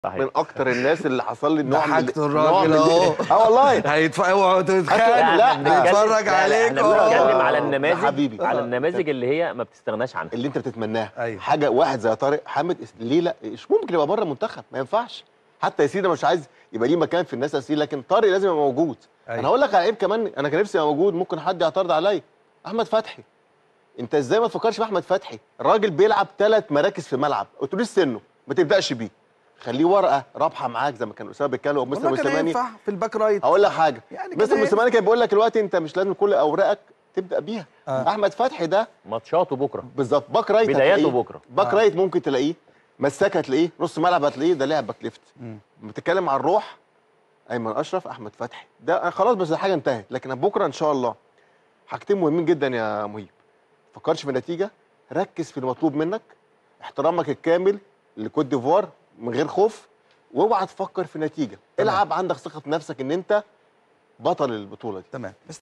صحيح. من اكتر الناس اللي حصل لي نوع من ضحكتوا نوع الراجل من- أهو. اه والله هيدفع اوعوا تتخيل لا، لا بنتكلم- هيتفرج لا، لا، عليك احنا أهو. بنتكلم آه، على ده النماذج حبيبي. على آه. النماذج اللي هي ما بتستغناش عنها اللي انت بتتمناها أيوة. حاجه واحد زي طارق حامد اس- ليه لا مش ممكن يبقى بره المنتخب ما ينفعش حتى ياسين مش عايز يبقى ليه مكان في الناس اساسي لكن طارق لازم يبقى موجود أيوة. انا هقول لك على عيب كمان انا كان نفسي ابقى موجود ممكن حد يعترض عليا احمد فتحي انت ازاي ما تفكرش في احمد فتحي الراجل بيلعب ثلاث مراكز في الملعب اتوبيس سنه ما تبداش بيه خليه ورقه رابحه معاك زي ما كان اسامه بيتكلم ومستر والله كان موسيماني ينفع في الباك رايت هقول لك حاجه يعني مستر كده موسيماني كان بيقول لك دلوقتي انت مش لازم كل اوراقك تبدا بيها آه. احمد فتحي ده ماتشاته بكره بالظبط باك رايت بداياته هتلاقيه. بكرة. باك آه. رايت ممكن تلاقيه مساك هتلاقيه نص ملعب هتلاقيه ده لاعب باك ليفت مم. بتتكلم عن الروح ايمن اشرف احمد فتحي ده أنا خلاص بس الحاجه انتهت لكن بكره ان شاء الله حاجتين مهمين جدا يا مهيب ما تفكرش في النتيجه ركز في المطلوب منك احترامك الكامل لكوت ديفوار من غير خوف واوعى تفكر في النتيجه تمام. العب عندك ثقه في نفسك ان انت بطل البطوله دي تمام بس